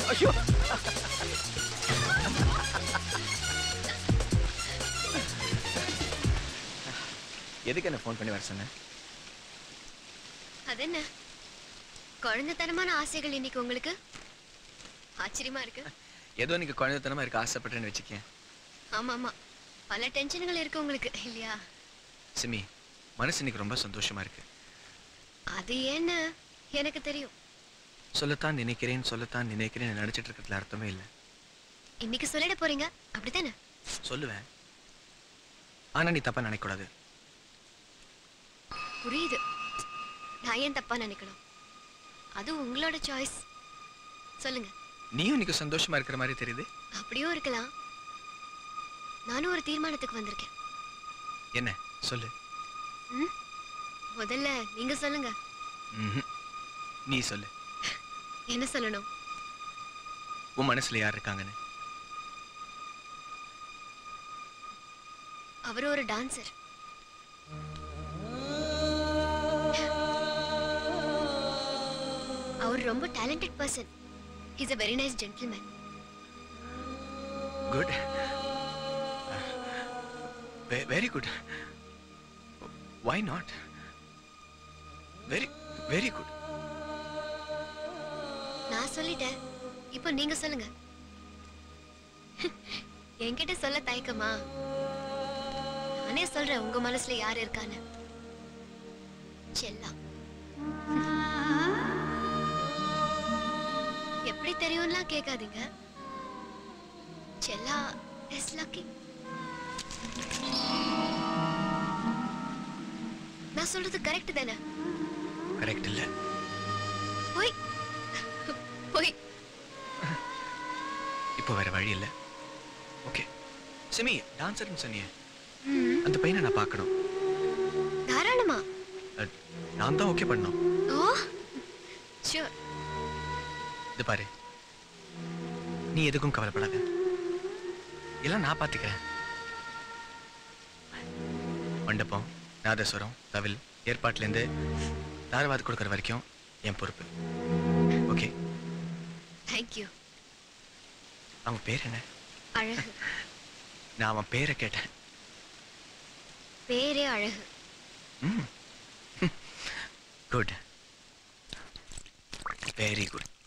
ஐயோ எதுக்கு என்ன ஃபோன் பண்ணி வர சொன்னேன் அது என்ன குழந்தைத்தனமான ஆசைகள் இன்னைக்கு உங்களுக்கு ஆச்சரியமா இருக்கு ஏதோ நீங்க குழந்தைத்தனமா இருக்க ஆசைப்பட்டேன்னு வச்சுக்கேன் ஆமா ஆமா பல டென்ஷன்கள் இருக்கு உங்களுக்கு இல்லையா சிமி மனசு இன்னைக்கு ரொம்ப சந்தோஷமா இருக்கு அது என்ன எனக்கு தெரியும் சொல்லத்தான் நினைக்கிறேன் சொல்லத்தான் நினைக்கிறேன் நினைச்சிட்டு இருக்கிறதுல அர்த்தமே இல்லை இன்னைக்கு சொல்லிட போறீங்க அப்படித்தானே சொல்லுவேன் ஆனா நீ தப்பா நினைக்கக்கூடாது புரியுது நான் ஏன் தப்பா நினைக்கணும் அது உங்களோட சாய்ஸ் சொல்லுங்க நீயும் இன்னைக்கு சந்தோஷமா இருக்கிற மாதிரி தெரியுது அப்படியும் இருக்கலாம் நானும் ஒரு தீர்மானத்துக்கு வந்திருக்கேன் என்ன சொல்லு ம்? முதல்ல நீங்க சொல்லுங்க ம்ஹும். நீ சொல்லு என்ன சொல்லணும் உன் மனசுல யார் இருக்காங்கன்னு அவர் ஒரு டான்சர் அவர் ரொம்ப talented person is a very nice gentleman good very good why not very very good நான் சொல்லிட்டேன் இப்போ நீங்க சொல்லுங்க என்கிட்ட சொல்ல தயக்கமா நானே சொல்றேன் உங்க மனசுல யார் இருக்கான்னு செல்லா எப்படி தெரியும்லாம் கேட்காதீங்க செல்லா இஸ் லக்கி நான் சொல்றது கரெக்ட் தானே கரெக்ட் இல்ல போய் போய் இப்போ வேற வழி இல்ல ஓகே சிமி டான்சர்னு சொன்னியே ம், அந்த பையனை நான் பார்க்கணும் தாராளமா அஹ், நான் தான் ஓகே பண்ணணும் ஓ ஷூர் இது பாரு நீ எதுக்கும் கவலைப்படாத எல்லாம் நான் பார்த்துக்கிறேன் மண்டபம் நாதஸ்வரம் தவில் ஏற்பாட்டிலேருந்து தாரவாது கொடுக்குற வரைக்கும் என் பொறுப்பு ஓகே தேங்க்யூ அவன் பேர் என்ன அழகு நான் அவன் பேரை கேட்டேன் பேரே அழகு ம் குட் வெரி குட்